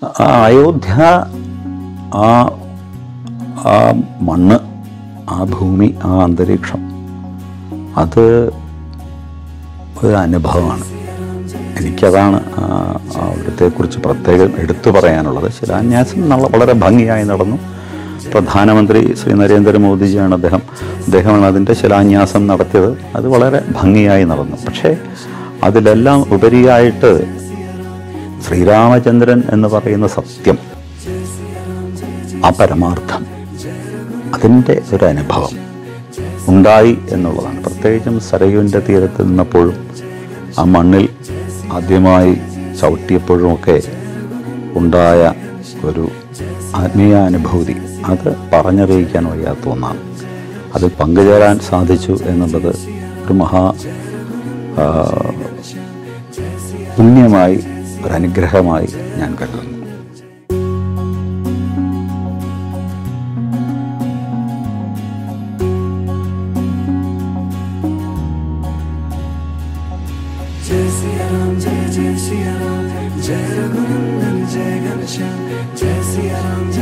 ആ അയോധ്യ ആ ആ മണ്ണ് ആ ഭൂമി ആ അന്തരീക്ഷം അത് ഒരു അനുഭവമാണ് എനിക്കതാണ് ആ, അവിടത്തെക്കുറിച്ച് പ്രത്യേകം എടുത്തു പറയാനുള്ളത് ശിലാന്യാസം നല്ല വളരെ ഭംഗിയായി നടന്നു പ്രധാനമന്ത്രി ശ്രീ നരേന്ദ്രമോദിജിയാണ് അദ്ദേഹം അദ്ദേഹമാണ് അതിൻ്റെ ശിലാന്യാസം നടത്തിയത് അത് വളരെ ഭംഗിയായി നടന്നു പക്ഷേ അതിലെല്ലാം ഉപരിയായിട്ട് ശ്രീരാമചന്ദ്രൻ എന്ന് പറയുന്ന സത്യം ആ പരമാർത്ഥം അതിൻ്റെ ഒരു അനുഭവം ഉണ്ടായി എന്നുള്ളതാണ് പ്രത്യേകിച്ചും സരയുവിൻ്റെ തീരത്ത് നിന്നപ്പോഴും ആ മണ്ണിൽ ആദ്യമായി ചവിട്ടിയപ്പോഴുമൊക്കെ ഉണ്ടായ ഒരു ആത്മീയാനുഭൂതി അത് പറഞ്ഞറിയിക്കാൻ വയ്യാത്ത ഒന്നാണ് അതിൽ പങ്കുചേരാൻ സാധിച്ചു എന്നുള്ളത് ഒരു മഹാ ആ, പുണ്യമായി ഒരു അനുഗ്രഹമായി ഞാൻ കരുതുന്നു जय सिया राम जय जय सिया राम जय रघुनंदन जय घनश्याम जय सिया राम